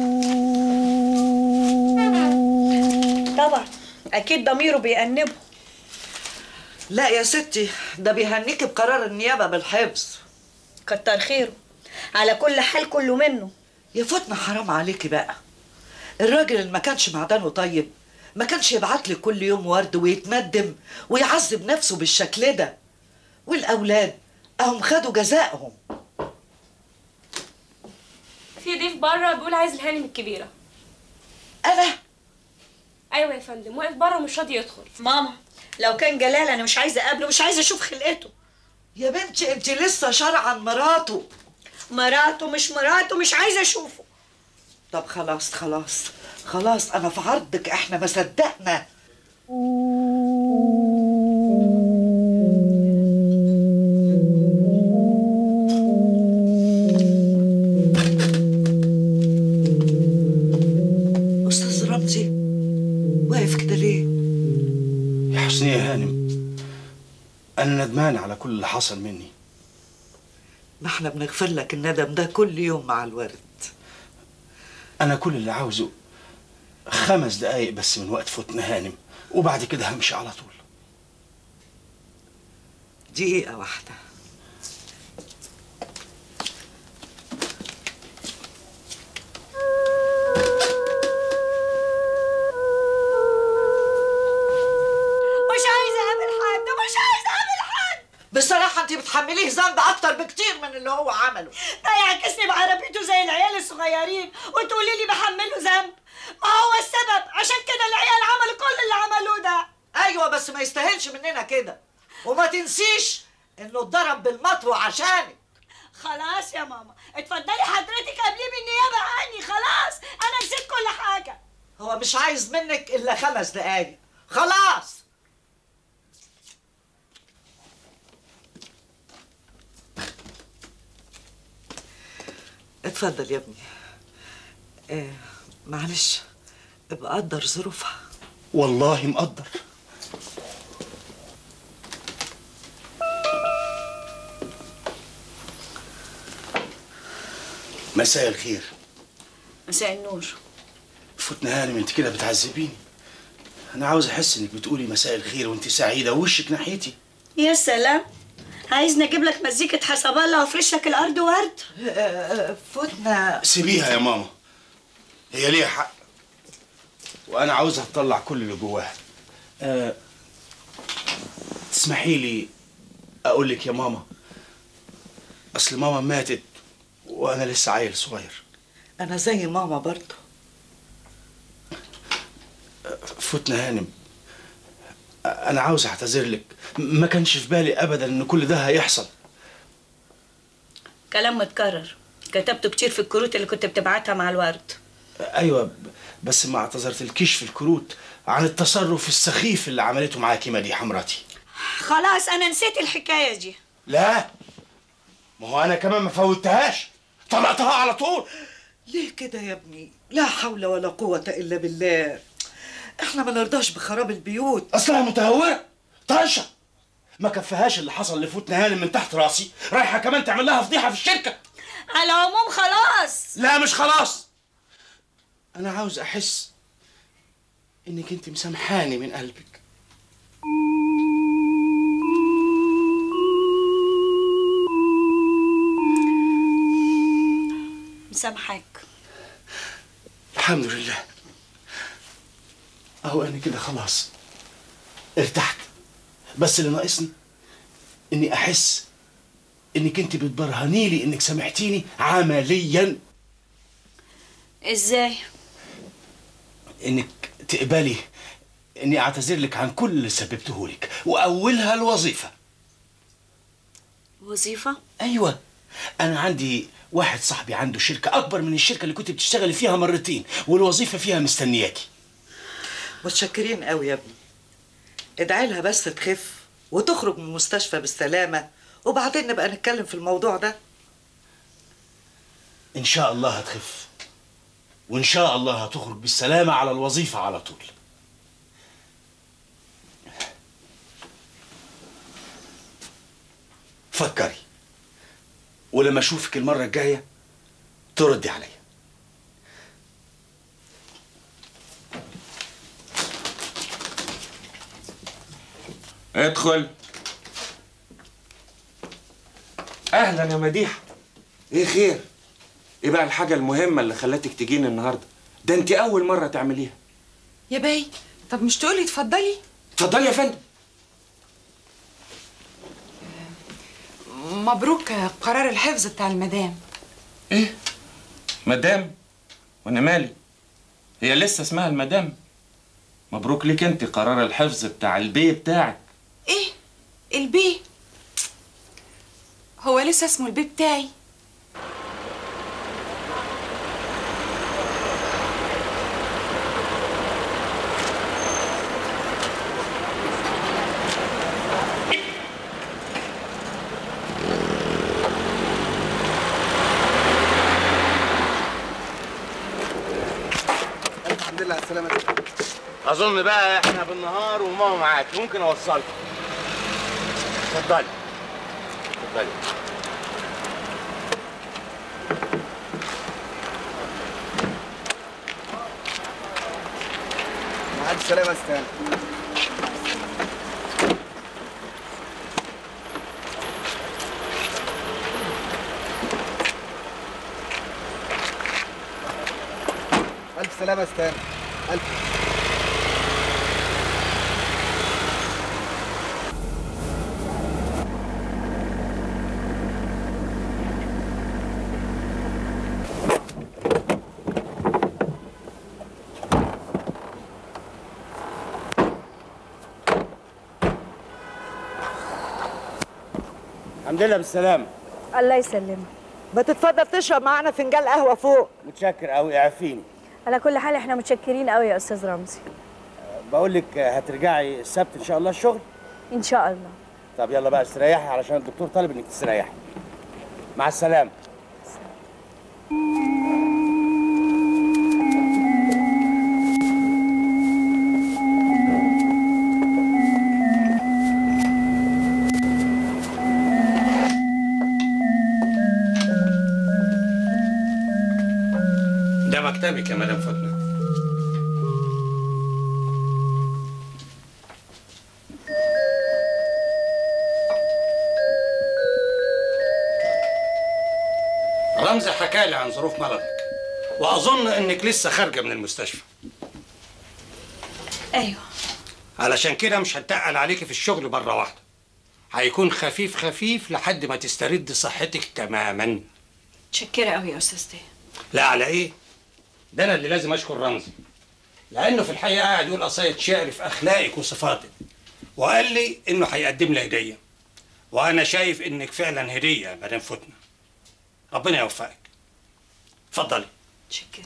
طبعا اكيد ضميره بيأنبه لا يا ستي ده بيهنيكي بقرار النيابة بالحفظ كتر خيره على كل حال كله منه يا فتنة حرام عليكي بقى الراجل اللي ما كانش معدنه طيب ما كانش يبعت لي كل يوم ورد ويتندم ويعذب نفسه بالشكل ده والأولاد أهم خدوا جزائهم في ضيف بره بيقول عايز الهانم الكبيره انا ايوه يا فندم واقف بره ومش راضي يدخل ماما لو كان جلال انا مش عايزه اقابله مش عايزه اشوف خلقته يا بنتي انت لسه شرعا مراته مراته مش مراته مش عايزه اشوفه طب خلاص خلاص خلاص انا في عرضك احنا ما صدقنا استاذ رمزي واقف كده ليه يا حسنية يا هانم أنا ندمان على كل اللي حصل مني ما احنا بنغفر لك الندم ده كل يوم مع الورد أنا كل اللي عاوزه خمس دقايق بس من وقت فتنة هانم وبعد كده همشي على طول دقيقة واحدة مش عايزه اقابل حد مش عايزه اقابل حد بصراحة انت بتحمليه ذنب اكتر بكتير من اللي هو عمله ده يعكسني بعربيته زي العيال الصغيرين وتقولي لي بحمله ذنب ما هو السبب عشان كده العيال عملوا كل اللي عملوه ده ايوه بس ما يستاهلش مننا كده وما تنسيش انه اتضرب بالمطوة عشانك خلاص يا ماما اتفضلي حضرتك قبليه بالنيابه عني خلاص انا نسيت كل حاجه هو مش عايز منك الا خمس دقايق خلاص اتفضل يا ابني آه معلش ابقى قدر ظروفها والله مقدر مساء الخير مساء النور فتنة هانم انت كده بتعذبيني انا عاوز احس انك بتقولي مساء الخير وانت سعيده ووشك ناحيتي يا سلام عايزني اجيب لك مزيكة حسب الله وافرش لك الارض ورد فتنة سيبيها يا ماما هي ليها حق وانا عاوزها تطلع كل اللي جواها أه تسمحي لي اقول لك يا ماما اصل ماما ماتت وانا لسه عيل صغير انا زي ماما برضه فتنة هانم انا عاوز اعتذر لك ما كانش في بالي ابدا ان كل ده هيحصل كلام متكرر كتبته كتير في الكروت اللي كنت بتبعتها مع الورد ايوه ب- بس ما اعتذرتلكيش في الكروت عن التصرف السخيف اللي عملته معاكي مديحه مراتي خلاص انا نسيت الحكاية دي لا ما هو انا كمان ما فوتهاش طلعتها على طول ليه كده يا ابني لا حول ولا قوة إلا بالله احنا ما نرضاش بخراب البيوت اصلها متهورة طايشه ما كفهاش اللي حصل لفوتنا هانم من تحت راسي رايحه كمان تعمل لها فضيحه في الشركه على العموم خلاص لا مش خلاص انا عاوز احس انك انت مسامحاني من قلبك مسامحاك الحمد لله اهو انا كده خلاص ارتحت بس اللي ناقصني اني احس انك انت بتبرهني لي انك سامحتيني عمليا ازاي انك تقبلي اني اعتذر لك عن كل اللي سببته لك واولها الوظيفه وظيفة ايوه انا عندي واحد صاحبي عنده شركه اكبر من الشركه اللي كنت بتشتغلي فيها مرتين والوظيفه فيها مستنياكي متشكرين قوي يا ابني ادعي لها بس تخف وتخرج من المستشفى بالسلامة وبعدين نبقى نتكلم في الموضوع ده ان شاء الله هتخف وان شاء الله هتخرج بالسلامه على الوظيفه على طول فكري ولما اشوفك المره الجايه تردي عليا ادخل اهلا يا مديحه ايه خير ايه بقى الحاجه المهمه اللي خلتك تجيني النهارده ده انت اول مره تعمليها يا باي طب مش تقولي اتفضلي اتفضلي يا فندم مبروك قرار الحفظ بتاع المدام ايه مدام وانا مالي هي لسه اسمها المدام مبروك ليك انت قرار الحفظ بتاع البي بتاعك ايه البي هو لسه اسمه البي بتاعي الحمد لله على السلامه اظن بقى احنا بالنهار وماما معاك ممكن اوصلك اتفضلي اتفضلي مع السلامة استاذ ألف سلامة استاذ ألف الحمد لله بالسلامه الله يسلمك ما تتفضل تشرب معانا فنجان قهوه فوق متشكر قوي اعفيني على كل حال احنا متشكرين قوي يا استاذ رمزي بقول لك هترجعي السبت ان شاء الله الشغل ان شاء الله طب يلا بقى استريحي علشان الدكتور طالب انك تستريحي مع السلامه ده مكتبك يا مدام فتنة رمزي حكالي عن ظروف مرضك واظن انك لسه خارجه من المستشفى ايوه علشان كده مش هتقل عليكي في الشغل مره واحده هيكون خفيف خفيف لحد ما تسترد صحتك تماما متشكرة قوي يا استاذ تيه لا على ايه ده انا اللي لازم اشكر رمزي لانه في الحقيقه قاعد يقول قصايد شعر في اخلاقك وصفاتك وقال لي انه هيقدم لي هديه وانا شايف انك فعلا هديه يا مدام فتنه ربنا يوفقك اتفضلي متشكرة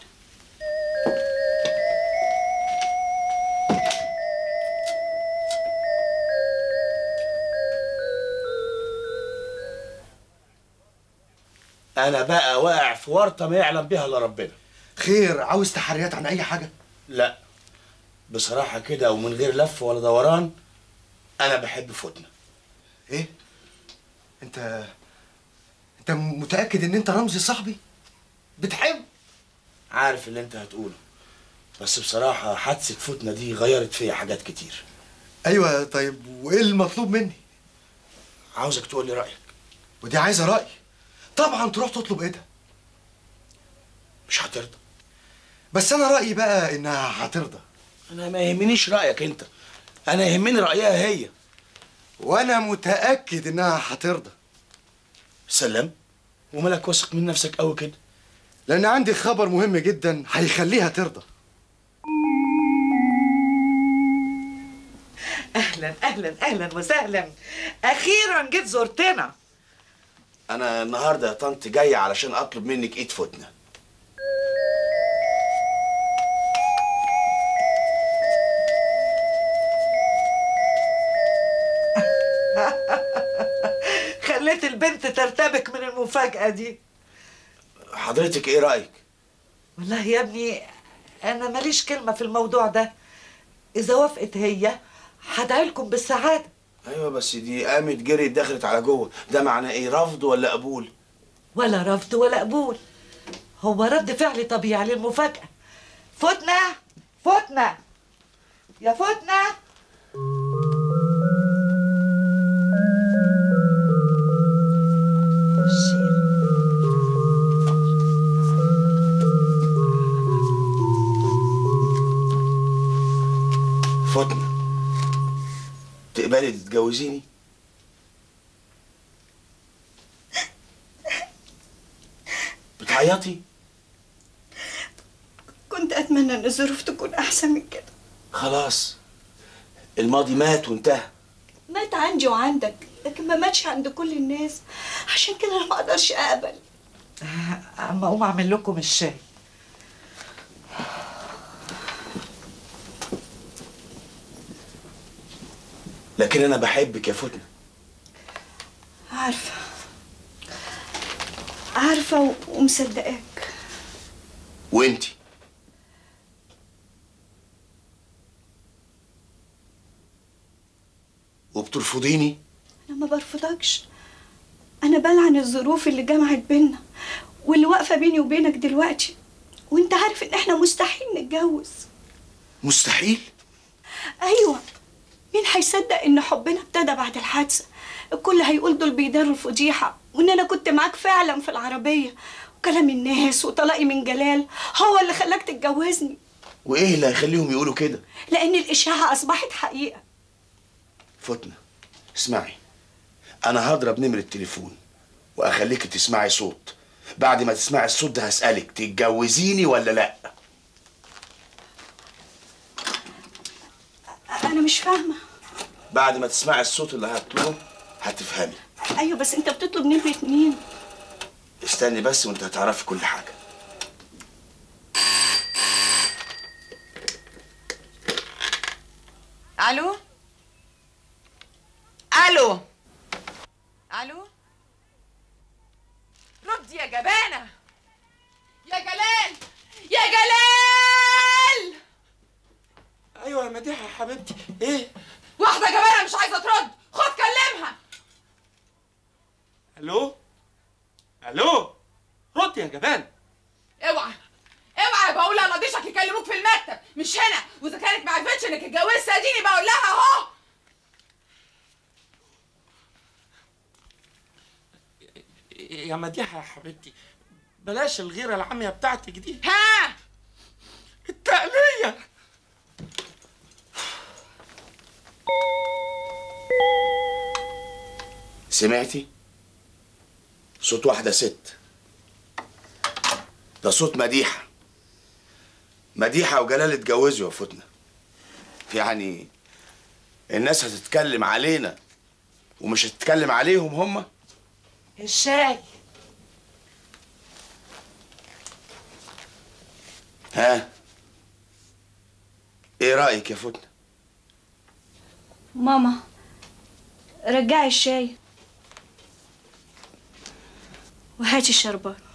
انا بقى واقع في ورطه ما يعلم بها الا ربنا خير عاوز تحريات عن اي حاجه لا بصراحه كده ومن غير لف ولا دوران انا بحب فتنه ايه انت انت متاكد ان انت رمزي صاحبي بتحب عارف اللي انت هتقوله بس بصراحه حادثه فتنه دي غيرت فيا حاجات كتير ايوه طيب وايه المطلوب مني عاوزك تقول لي رايك ودي عايزه راي طبعا تروح تطلب ايه ده مش هترضى بس انا رايي بقى انها هترضى انا ما يهمنيش رايك انت انا يهمني رايها هي وانا متاكد انها هترضى سلام ومالك واثق من نفسك قوي كده لان عندي خبر مهم جدا هيخليها ترضى اهلا اهلا اهلا وسهلا اخيرا جيت زرتنا انا النهارده يا طنط جايه علشان اطلب منك ايد فتنه خليت البنت ترتبك من المفاجأة دي حضرتك ايه رايك والله يا ابني أنا ماليش كلمة في الموضوع ده إذا وافقت هي هدعي لكم بالسعادة ايوه بس دي قامت جريت دخلت على جوه ده معناه ايه رفض ولا قبول ولا رفض ولا قبول هو رد فعل طبيعي للمفاجأة فتنة فتنة يا فتنة فتنه تقبلي تتجوزيني بتعيطي كنت اتمنى ان الظروف تكون احسن من كده خلاص الماضي مات وانتهى مات عندي وعندك لكن ما ماتش عند كل الناس عشان كده انا ما اقدرش اقبل أما أقوم أعمل لكم الشاي لكن انا بحبك يا فتنه عارفه عارفه و- ومصدقاك وانتي وبترفضيني انا ما برفضكش انا بلعن الظروف اللي جمعت بينا واللي واقفه بيني وبينك دلوقتي وانت عارف ان احنا مستحيل نتجوز مستحيل ايوه مين هيصدق ان حبنا ابتدى بعد الحادثه الكل هيقول دول بيداروا الفضيحه وان انا كنت معاك فعلا في العربيه وكلام الناس وطلاقي من جلال هو اللي خلاك تتجوزني وايه اللي هيخليهم يقولوا كده لان الاشاعه اصبحت حقيقه فتنه اسمعي انا هضرب نمرة التليفون واخليك تسمعي صوت بعد ما تسمعي الصوت ده هسألك تتجوزيني ولا لا انا مش فاهمه بعد ما تسمعي الصوت اللي هطلبه هتفهمي ايوه بس انت بتطلب نمره مين استني بس وانت هتعرفي كل حاجة الو الو الو رد يا جبانه يا جلال يا جلال ايوه يا مديحه يا حبيبتي ايه واحده جبانه مش عايزه ترد خد كلمها الو الو رد يا جبان اوعى اوعى بقول لنضيشك يكلموك في المكتب مش هنا واذا كانت ما عرفتش انك اتجوزت اديني بقول لها اهو يا مديحه يا حبيبتي بلاش الغيره العاميه بتاعتك دي ها التقليه سمعتي صوت واحدة ست ده صوت مديحة مديحة وجلال اتجوزوا يا فتنة يعني الناس هتتكلم علينا ومش هتتكلم عليهم هما الشاي ها ايه رأيك يا فتنة ماما رجعي الشاي وهاتي الشربات